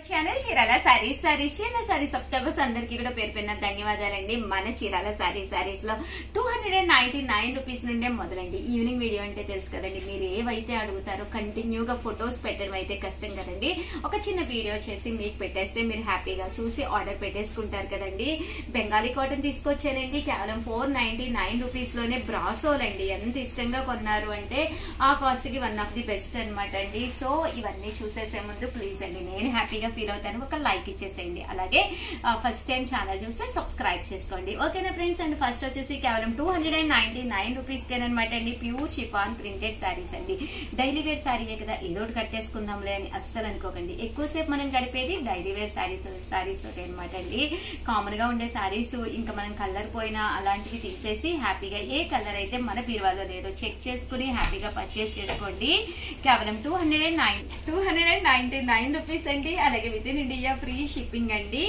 channel Chirala sarees sarees Chirala sarees subscribers అందరికీ కూడా పేరు పెరిన ధన్యవాదాలండి మన చీరాల సారీస్ సారీస్ లో two hundred and ninety nine rupees నుండే మొదలండి ఈవినింగ్ వీడియో అంటే తెలుసు కదండి మీరు ఏవైతే అడుగుతారో కంటిన్యూగా ఫొటోస్ పెట్టడం అయితే కష్టం కదండి ఒక చిన్న వీడియో చేసి మీకు పెట్టేస్తే మీరు హ్యాపీగా చూసి ఆర్డర్ పెట్టేసుకుంటారు కదండి బెంగాలీ కాటన్ తీసుకొచ్చానండి కేవలం ఫోర్ నైన్టీ నైన్ రూపీస్ లోనే బ్రాసోల్ అండి ఎంత ఇష్టంగా కొన్నారు అంటే ఆ కాస్ట్ కి వన్ ఆఫ్ ది బెస్ట్ అనమాట అండి సో ఇవన్నీ చూసేసే ముందు ప్లీజ్ అండి నేను హ్యాపీగా ఫీల్ అవుతాను ఒక లైక్ ఇచ్చేసేయండి అలాగే ఫస్ట్ టైం ఛానల్ చూస్తే సబ్స్క్రైబ్ చేసుకోండి ఓకేనా ఫ్రెండ్స్ అండ్ ఫస్ట్ వచ్చేసి కేవలం two hundred and ninety nine rupees అనమాట అండి ప్యూర్ షిఫాన్ ప్రింటెడ్ శారీస్ అండి డైలీ వేర్ శారీయే కదా ఏదో ఒకటి కట్టేసుకుందాంలే అని అస్సలు అనుకోకండి ఎక్కువసేపు మనం గడిపేది డైలీ వేర్ శారీస్ శారీస్ తోటి అనమాట అండి కామన్ గా ఉండే శారీస్ ఇంకా మనం కలర్ పోయినా అలాంటివి తీసేసి హ్యాపీగా ఏ కలర్ అయితే మన బీరువాలో లేదో చెక్ చేసుకుని హ్యాపీగా పర్చేస్ చేసుకోండి కేవలం two hundred and nine two hundred and ninety nine rupees అండి అలాగే within India free shipping అండి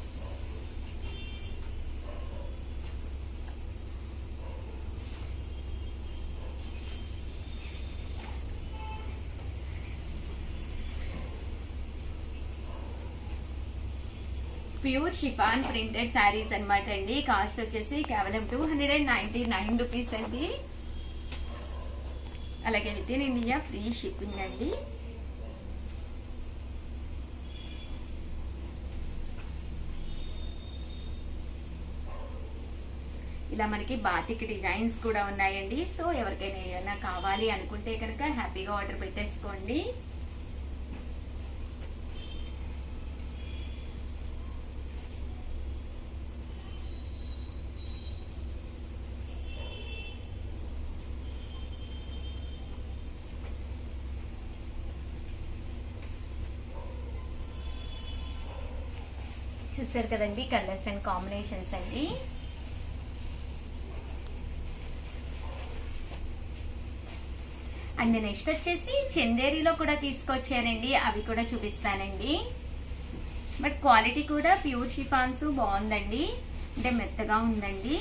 ప్యూర్ షిఫాన్ ప్రింటెడ్ శారీస్ అనమాట అండి కాస్ట్ వచ్చేసి కేవలం two hundred and ninety nine rupees అండి అలాగే within India free shipping అండి ఇలా మనకి బాతిక్ డిజైన్స్ కూడా ఉన్నాయండి సో ఎవరికైనా ఏదైనా కావాలి అనుకుంటే కనుక హ్యాపీగా ఆర్డర్ పెట్టేసుకోండి చూసారు కదండి కలర్స్ అండ్ కాంబినేషన్స్ అండి అండ్ నెక్స్ట్ వచ్చేసి చందేరిలో కూడా తీసుకొచ్చారండి అవి కూడా చూపిస్తానండి బట్ క్వాలిటీ కూడా ప్యూర్ షిఫాన్స్ బాగుందండి అంటే మెత్తగా ఉందండి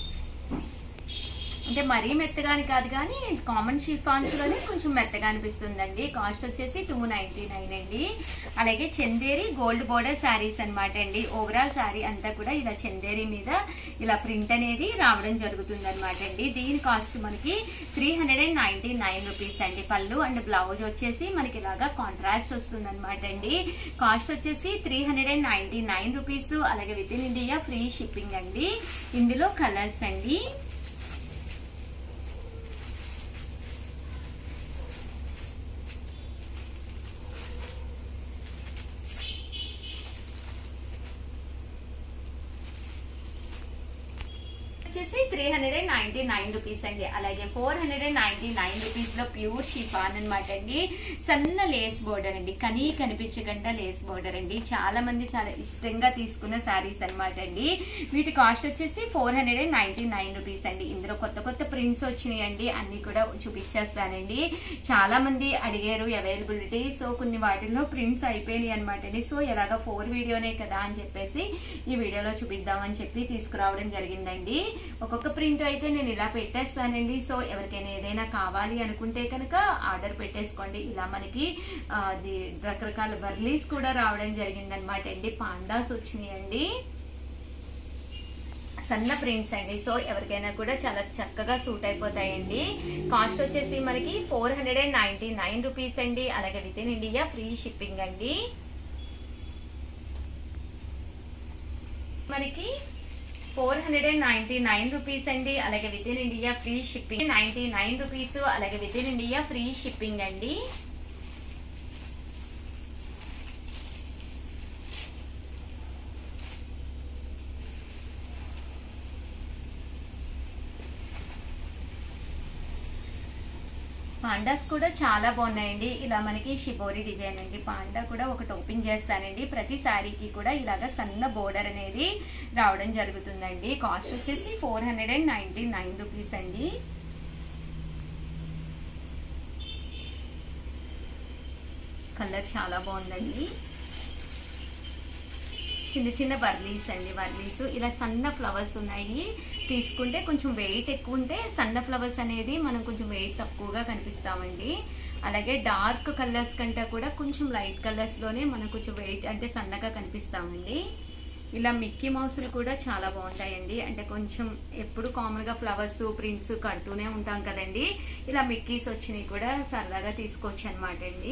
అంటే మరీ మెత్తగా అని కాదు కానీ కామన్ షిఫాన్స్ లోనే కొంచెం మెత్తగా అనిపిస్తుందండి కాస్ట్ వచ్చేసి టూ నైన్టీ నైన్ అండి అలాగే చందేరి గోల్డ్ బోర్డర్ శారీస్ అనమాట అండి ఓవరాల్ శారీ అంతా కూడా ఇలా చందేరి మీద ఇలా ప్రింట్ అనేది రావడం జరుగుతుంది అనమాట అండి దీని కాస్ట్ మనకి three hundred and ninety nine rupees అండి పళ్ళు అండ్ బ్లౌజ్ వచ్చేసి మనకి ఇలాగా కాంట్రాస్ట్ వస్తుంది అనమాట అండి కాస్ట్ వచ్చేసి three hundred and ninety nine rupees అలాగే within India free shipping అండి ఇందులో కలర్స్ అండి వచ్చేసి three hundred and ninety nine rupees అండి అలాగే four hundred and ninety nine rupees లో ప్యూర్ షిఫాన్ అనమాట అండి సన్న లేస్ బోర్డర్ అండి కనీ కనిపించకుండా లేస్ బోర్డర్ అండి చాలా మంది చాలా ఇష్టంగా తీసుకున్న శారీస్ అనమాట అండి వీటి కాస్ట్ వచ్చేసి four hundred and ninety nine rupees అండి ఇందులో కొత్త కొత్త ప్రింట్స్ వచ్చినాయి అండి అన్ని కూడా చూపించేస్తానండి చాలా మంది అడిగారు అవైలబిలిటీ సో కొన్ని వాటిల్లో ప్రింట్స్ అయిపోయినాయి అనమాట అండి సో ఎలాగ ఫోర్ వీడియోనే కదా అని చెప్పేసి ఈ వీడియోలో చూపిద్దామని చెప్పి తీసుకురావడం జరిగిందండి ఒక్కొక్క ప్రింట్ అయితే నేను ఇలా పెట్టేస్తానండి సో ఎవరికైనా ఏదైనా కావాలి అనుకుంటే కనుక ఆర్డర్ పెట్టేసుకోండి ఇలా మనకి ఆ, అది రకరకాల బర్లీస్ కూడా రావడం జరిగింది అనమాట అండి పాండాస్ వచ్చినాయండి సన్న ప్రింట్స్ అండి సో ఎవరికైనా కూడా చాలా చక్కగా సూట్ అయిపోతాయండి కాస్ట్ వచ్చేసి మనకి four hundred and ninety nine rupees అండి అలాగే within India free shipping అండి మనకి four hundred and ninety nine rupees అండి అలాగే within India free shipping ninety nine rupees అలాగే within India free shipping అండి పాండాస్ కూడా చాలా బాగున్నాయండి ఇలా మనకి షిబోరి డిజైన్ అండి పాండా కూడా ఒకటి ఓపెన్ చేస్తానండి ప్రతి శారీకి కూడా ఇలాగ సన్న బోర్డర్ అనేది రావడం జరుగుతుందండి కాస్ట్ వచ్చేసి four hundred and ninety nine rupees అండి కలర్ చాలా బాగుందండి చిన్న చిన్న బర్లీస్ అండి బర్లీస్ ఇలా సన్న ఫ్లవర్స్ ఉన్నాయి తీసుకుంటే కొంచెం వెయిట్ ఎక్కువ ఉంటే సన్న ఫ్లవర్స్ అనేది మనం కొంచెం వెయిట్ తక్కువగా కనిపిస్తామండి అలాగే డార్క్ కలర్స్ కంటే కూడా కొంచెం లైట్ కలర్స్ లోనే మనకు కొంచెం వెయిట్ అంటే సన్నగా కనిపిస్తామండి ఇలా మిక్కీ మౌస్లు కూడా చాలా బాగుంటాయండి అంటే కొంచెం ఎప్పుడు కామన్ గా ఫ్లవర్స్ ప్రింట్స్ కడుతూనే ఉంటాం కదండి ఇలా మిక్కీస్ వచ్చినాయి కూడా సరదాగా తీసుకోవచ్చు అనమాట అండి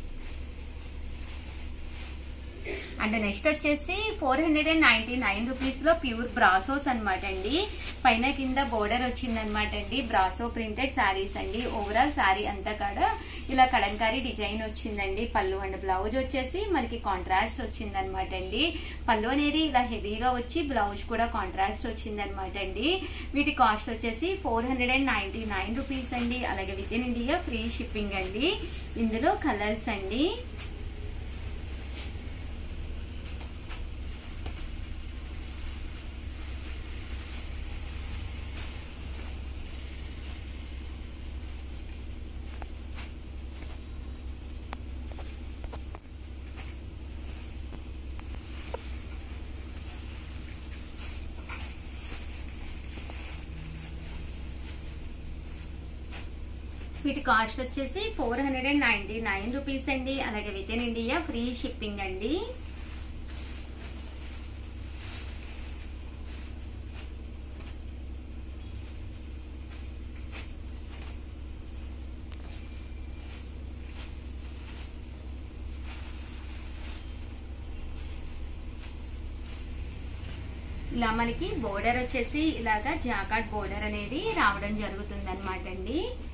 అండ్ నెక్స్ట్ వచ్చేసి four hundred and ninety nine rupees లో ప్యూర్ బ్రాసోస్ అనమాట అండి పైన కింద బోర్డర్ వచ్చిందనమాట అండి బ్రాసో ప్రింటెడ్ శారీస్ అండి ఓవరాల్ శారీ అంతా కూడా ఇలా కలంకారీ డిజైన్ వచ్చిందండి పళ్ళు అండ్ బ్లౌజ్ వచ్చేసి మనకి కాంట్రాస్ట్ వచ్చిందనమాట అండి పళ్ళు అనేది ఇలా హెవీగా వచ్చి బ్లౌజ్ కూడా కాంట్రాస్ట్ వచ్చిందనమాట అండి వీటి కాస్ట్ వచ్చేసి four hundred and ninety nine rupees అండి అలాగే within India free shipping అండి ఇందులో కలర్స్ అండి వీటి కాస్ట్ వచ్చేసి four hundred and ninety nine rupees అండి అలాగే within India free shipping అండి ఇలా మనకి బోర్డర్ వచ్చేసి ఇలాగా జాకాట్ బోర్డర్ అనేది రావడం జరుగుతుంది అనమాట అండి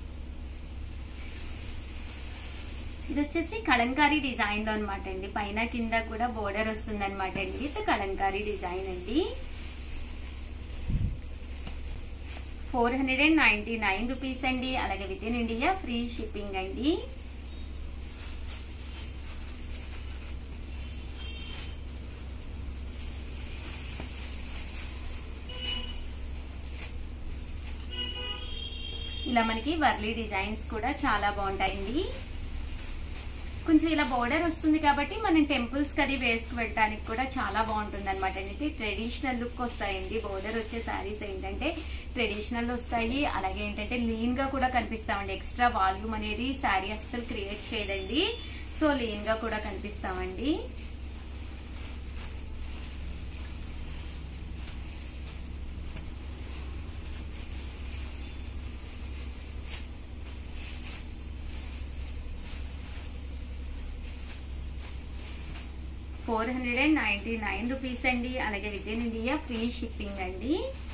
ఇది వచ్చేసి కలంకారీ డిజైన్ లో అనమాట అండి పైన కింద కూడా బోర్డర్ వస్తుంది అనమాట అండి ఇది కలంకారీ డిజైన్ అండి four hundred and ninety nine rupees అండి అలాగే within India free shipping అండి ఇలా మనకి వర్లీ డిజైన్స్ కూడా చాలా బాగుంటాయండి కొంచెం ఇలా బోర్డర్ వస్తుంది కాబట్టి మనం టెంపుల్స్ కి అది వేసుకు వెళ్ళడానికి కూడా చాలా బాగుంటుంది అనమాట అండి ట్రెడిషనల్ లుక్ వస్తాయండి బోర్డర్ వచ్చే శారీస్ ఏంటంటే ట్రెడిషనల్ వస్తాయి అలాగే ఏంటంటే లీన్ గా కూడా కనిపిస్తామండి ఎక్స్ట్రా వాల్యూమ్ అనేది శారీ అస్సలు క్రియేట్ చేయదండి సో లీన్ గా కూడా కనిపిస్తామండి four hundred and ninety nine rupees అండి అలాగే within India free shipping అండి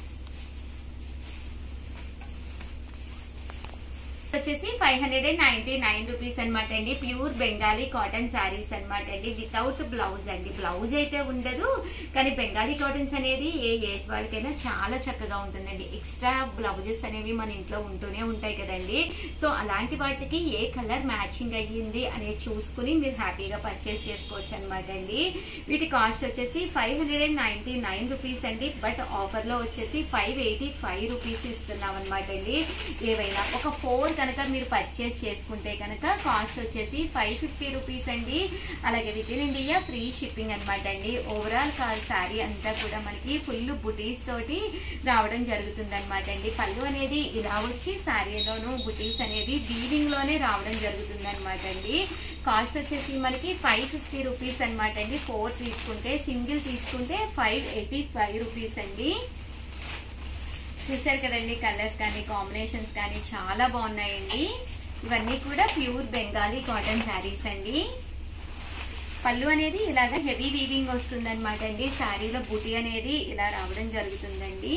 వచ్చేసి five hundred and ninety nine rupees అనమాట అండి ప్యూర్ బెంగాలీ కాటన్ శారీస్ అనమాట అండి వితౌట్ బ్లౌజ్ అండి బ్లౌజ్ అయితే ఉండదు కానీ బెంగాలీ కాటన్స్ అనేది ఏ ఏజ్ వాళ్ళకైనా చాలా చక్కగా ఉంటుందండి ఎక్స్ట్రా బ్లౌజెస్ అనేవి మన ఇంట్లో ఉంటూనే ఉంటాయి కదండి సో అలాంటి వాటికి ఏ కలర్ మ్యాచింగ్ అయ్యింది అనేది చూసుకుని మీరు హ్యాపీగా పర్చేస్ చేసుకోవచ్చు అనమాట అండి వీటి కాస్ట్ వచ్చేసి five hundred and ninety nine rupees అండి బట్ ఆఫర్ లో వచ్చేసి ఫైవ్ ఎయిటీ ఫైవ్ రూపీస్ ఇస్తున్నాం అనమాట అండి ఏవైనా ఒక ఫోర్ కనుక మీరు పర్చేస్ చేసుకుంటే కనుక కాస్ట్ వచ్చేసి ఫైవ్ ఫిఫ్టీ రూపీస్ అండి అలాగే within India free shipping అనమాట అండి ఓవరాల్ కాల్ శారీ అంతా కూడా మనకి ఫుల్ బుటీస్ తోటి రావడం జరుగుతుంది అనమాట అండి పళ్ళు అనేది ఇలా వచ్చి శారీలోను బుటీస్ అనేది వీవింగ్ లోనే రావడం జరుగుతుంది అనమాట అండి కాస్ట్ వచ్చేసి మనకి ఫైవ్ ఫిఫ్టీ రూపీస్ అనమాట అండి ఫోర్ తీసుకుంటే సింగిల్ తీసుకుంటే ఫైవ్ ఎయిటీ ఫైవ్ రూపీస్ అండి చూసారు కదండి కలర్స్ కానీ కాంబినేషన్స్ కానీ చాలా బాగున్నాయండి ఇవన్నీ కూడా ప్యూర్ బెంగాలీ కాటన్ శారీస్ అండి పళ్ళు అనేది ఇలాగ హెవీ వీవింగ్ వస్తుంది అనమాట అండి శారీలో బుటీ అనేది ఇలా రావడం జరుగుతుందండి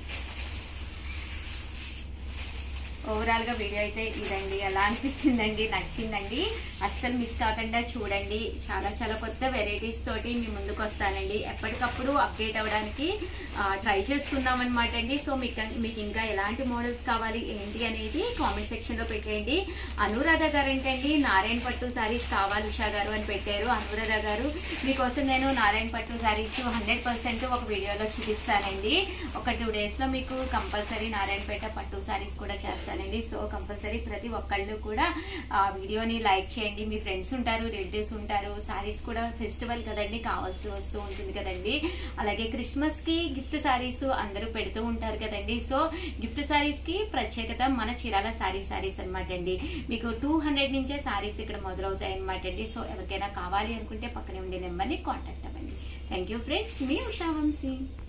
ఓవరాల్ గా వీడియో అయితే ఇదండి ఎలా అనిపించిందండి నచ్చిందండి అస్సలు మిస్ కాకుండా చూడండి చాలా చాలా కొత్త వెరైటీస్ తోటి మీ ముందుకు వస్తానండి ఎప్పటికప్పుడు అప్డేట్ అవ్వడానికి ట్రై చేసుకుందాం అనమాట అండి సో మీకు మీకు ఇంకా ఎలాంటి మోడల్స్ కావాలి ఏంటి అనేది కామెంట్ సెక్షన్ లో పెట్టేయండి అనురాధ గారు ఏంటండి నారాయణ పట్టు శారీస్ కావాలి ఉషా గారు అని పెట్టారు అనురాధ గారు మీకోసం నేను నారాయణ పట్టు శారీస్ హండ్రెడ్ పర్సెంట్ ఒక వీడియోలో చూపిస్తానండి ఒక టూ డేస్ లో మీకు కంపల్సరీ నారాయణపేట పట్టు శారీస్ కూడా చేస్తాను చేస్తానండి సో కంపల్సరీ ప్రతి ఒక్కళ్ళు కూడా ఆ వీడియోని లైక్ చేయండి మీ ఫ్రెండ్స్ ఉంటారు రిలేటివ్స్ ఉంటారు సారీస్ కూడా ఫెస్టివల్ కదండి కావాల్సి వస్తూ ఉంటుంది కదండి అలాగే క్రిస్మస్ కి గిఫ్ట్ సారీస్ అందరూ పెడుతూ ఉంటారు కదండి సో గిఫ్ట్ సారీస్ కి ప్రత్యేకత మన చీరాల సారీ సారీస్ అనమాట అండి మీకు టూ హండ్రెడ్ నుంచే సారీస్ ఇక్కడ మొదలవుతాయి అనమాట అండి సో ఎవరికైనా కావాలి అనుకుంటే పక్కనే ఉండే నెంబర్ని కాంటాక్ట్ అవ్వండి థ్యాంక్ యూ ఫ్రెండ్స్ మీ ఉషా వంశీ